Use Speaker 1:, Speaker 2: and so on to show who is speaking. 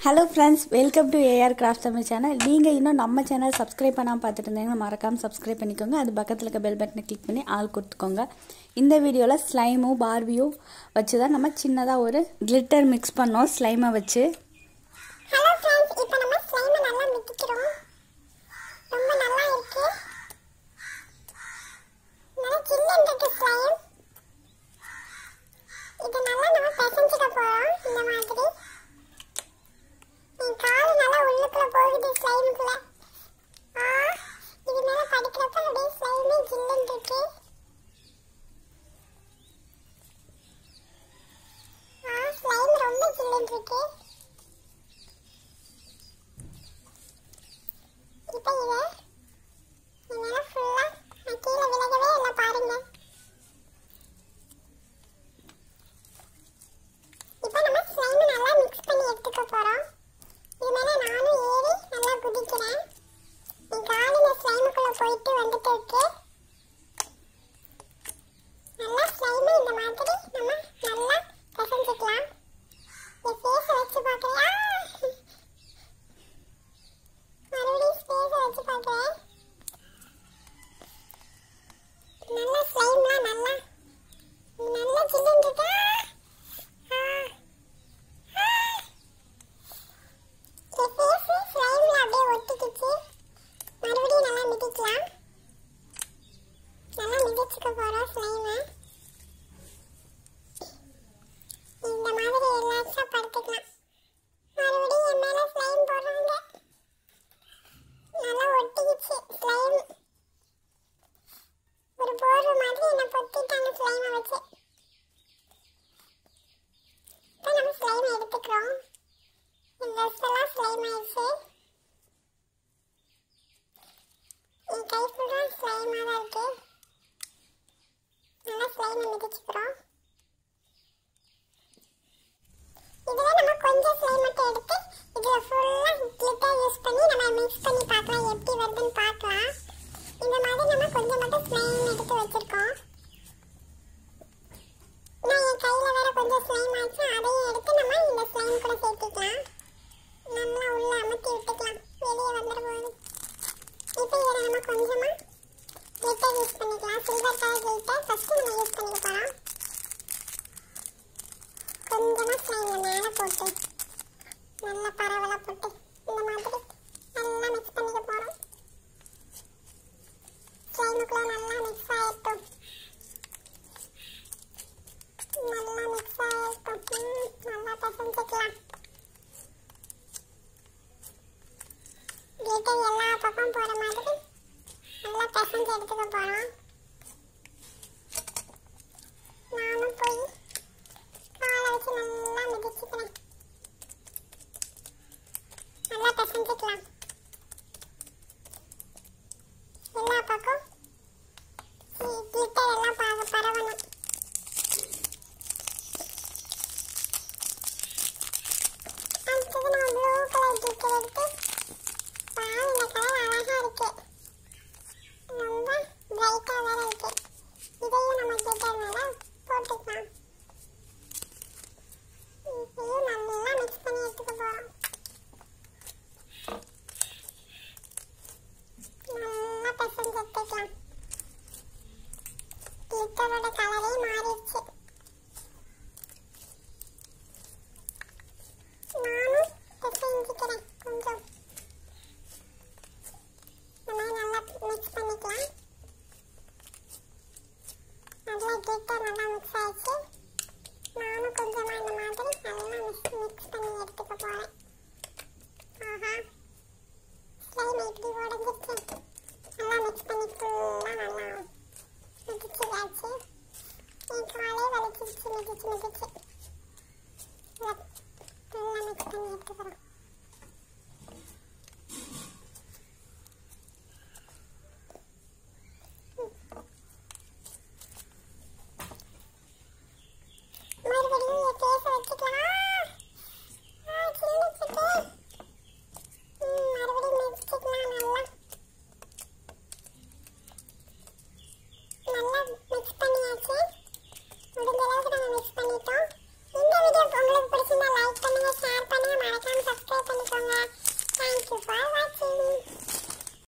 Speaker 1: Hello friends welcome to AR craft Tamil channel நீங்கள் இன்னும் நம்ம சேனல் சப்ஸ்கிரைப் பண்ணாமல் பார்த்துட்டு இருந்தீங்கன்னா மறக்காமல் சப்ஸ்கிரைப் பண்ணிக்கோங்க அது பக்கத்தில் இருக்க பெல் பட்டனை கிளிக் பண்ணி ஆள் கொடுத்துக்கோங்க இந்த வீடியோவில் ஸ்லைமும் பார்பியும் வச்சு தான் நம்ம சின்னதாக ஒரு கிளிட்டர் மிக்ஸ் பண்ணோம் ஸ்லைமை வச்சு
Speaker 2: ஹலோ ஃப்ரெண்ட்ஸ் இப்போ நம்ம ஸ்லைமை நல்லா மிதிக்கிறோம் ரொம்ப நல்லா இருக்கு நல்லா சில்லுன்னு இருக்கு ஸ்லைம் இது நல்லா நம்ம பிசைஞ்சிக்க போறோம் இந்த மாதிரி என் கால் நல்லா உள்ளுக்குள்ள போகுது ஸ்லைமுக்குள்ள ஆ இது மேல படிக்கிறப்ப அப்படியே ஸ்லைமே ஜில்லுன்னு இருக்கு ஆ ஸ்லைம் ரொம்ப ஜில்லுன்னு இருக்கு இப்போ இதை இதெல்லாம் ஃபுல்லாக நான் கீழே விலகவே இல்லை பாருங்க இப்போ நம்ம ஸ்லைம் நல்லா மிக்ஸ் பண்ணி எடுத்துக்க போகிறோம் இது மேலே நானும் ஏறி நல்லா குதிக்கிறேன் என் காலில் ஸ்லைமுக்குள்ளே போயிட்டு வந்துட்டு இருக்கு நல்லா ஸ்லைமை இந்த மாதிரி நம்ம நல்லா பிசைஞ்சிக்கலாம் என் ஃபேஸை வச்சு பார்க்குறியா மறுபடியும் ஸ்பேஸை வச்சு பார்க்குறேன் நல்லா ஸ்லைம்லாம் நல்லா நல்லா சில்லுன்னு இருக்கா ஆ. ஆ. என் ஃபேஸு ஸ்லைமில் அப்படியே ஒட்டிக்கிச்சு மறுபடியும் நல்லா மிதிக்கலாம் நல்லா மிதிச்சுக்க போகிறோம் ஸ்லைமை இந்த மாதிரி ரிலாக்ஸாக படுத்துக்கலாம் மறுபடியும் என் மேலே ஸ்லைம் போடுறாங்க நல்லா ஒட்டிக்கிச்சு ஸ்லைம் ஒரு போர்வை மாதிரி என்ன பொத்திட்டாங்க ஸ்லைமை வச்சு இப்போ நம்ம ஸ்லைம் எடுத்துக்கிறோம் என் ட்ரெஸ் எல்லாம் ஸ்லைம் ஆயிடுச்சு என் கை ஃபுல்லாக ஸ்லைமாக தான் இருக்கு நல்லா ஸ்லைமை மிதிச்சுக்கிறோம் இதில் நம்ம கொஞ்சம் ஸ்லைம் மட்டும் எடுத்து இதில் ஃபுல்லாக கிளிட்டர் யூஸ் பண்ணி நம்ம மிக்ஸ் பண்ணி பார்க்கலாம் எப்படி வருதுன்னு பார்க்கலாம் இந்த மாதிரி நம்ம கொஞ்சம் மட்டும் ஸ்லைம் எடுத்து வச்சிருக்கோம் நான் என் கையில் வேற கொஞ்சம் ஸ்லைம் ஆச்சு அதையும் எடுத்து நம்ம இந்த ஸ்லைம் கூட சேர்த்துக்கலாம் நல்லா உள்ள அமுத்தி விட்டுக்கலாம் வெளியே வந்துட போகுது இப்போ இதில் நம்ம கொஞ்சமாக கிளிட்டர் யூஸ் பண்ணிக்கலாம் சில்வர் கலர் கிளிட்டர் ஃபஸ்ட்டு நம்ம யூஸ் பண்ணிக்க போகிறோம் கொஞ்சமாக ஸ்லைமை மேலே போட்டு நல்லா பரவலாக போட்டு இந்த மாதிரி நல்லா மிக்ஸ் பண்ணிக்க போகிறோம் ஸ்லைமுக்குள்ள நல்லா மிக்ஸ் ஆகிட்டோம் நல்லா மிக்ஸ் ஆகிட்டோம் நல்லா பசஞ்சிக்கலாம் கிளிட்டர் எல்லா பக்கம் போகிற மாதிரி நல்லா பசஞ்சு எடுத்துக்க போகிறோம் நானும் போய் காலை வச்சு நல்லா மிதிச்சுக்கிறேன் நல்லா பசஞ்சிக்கலாம் எல்லா பக்கம் கிளிட்டர் எல்லாம் பர பரவணும் அடுத்தது நம்ம ப்ளூ கலர் கிளிட்டர் எடுத்து வாவ் இந்த கலர் அழகா இருக்கு ரொம்ப பிரைட்டா வேற இருக்கு இதையும் நம்ம கிளிட்டர் மேல போட்டுக்கலாம் இதையும் நல்லா மிக்ஸ் பண்ணி எடுத்துக்க போறோம் நல்லா பிசைஞ்சு எடுத்துக்கலாம் கிளிட்டரோட கலரே மாறிடுச்சு நானும் பிசைஞ்சுக்கிறேன் கொஞ்சம் இந்த மாதிரி நல்லா மிக்ஸ் பண்ணிக்கலாம் நல்லா கிளிட்டர் நல்லா மிக்ஸ் ஆயிடுச்சு நானும் கொஞ்சமாக இந்த மாதிரி நல்லா மிக்ஸ் மிக்ஸ் பண்ணி எடுத்துக்க போகிறேன் ஆஹா ஸ்லைம் இப்படி உடஞ்சிருச்சு நல்லா மிக்ஸ் பண்ணி ஃபுல்லாக நல்லா மிதிச்சுதாச்சு என் காலே வலிச்சிருச்சு மிதிச்சு மிதிச்சு நல்லா மிக்ஸ் பண்ணி எடுத்துக்கிறோம் மறுபடியும் என் ஃபேஸை வச்சுக்கலாம் ஆ சில்லுச்சுட்டு ம் மறுபடியும் மிக்சிக்கலாம் நல்லா நல்லா மிக்ஸ் பண்ணியாச்சு முடிஞ்ச அளவுக்கு நம்ம மிக்ஸ் பண்ணிட்டோம் இந்த வீடியோ உங்களுக்கு பிடிச்சிருந்தா லைக் பண்ணுங்க ஷேர் பண்ணுங்க மறக்காம சப்ஸ்கிரைப் பண்ணிக்கோங்க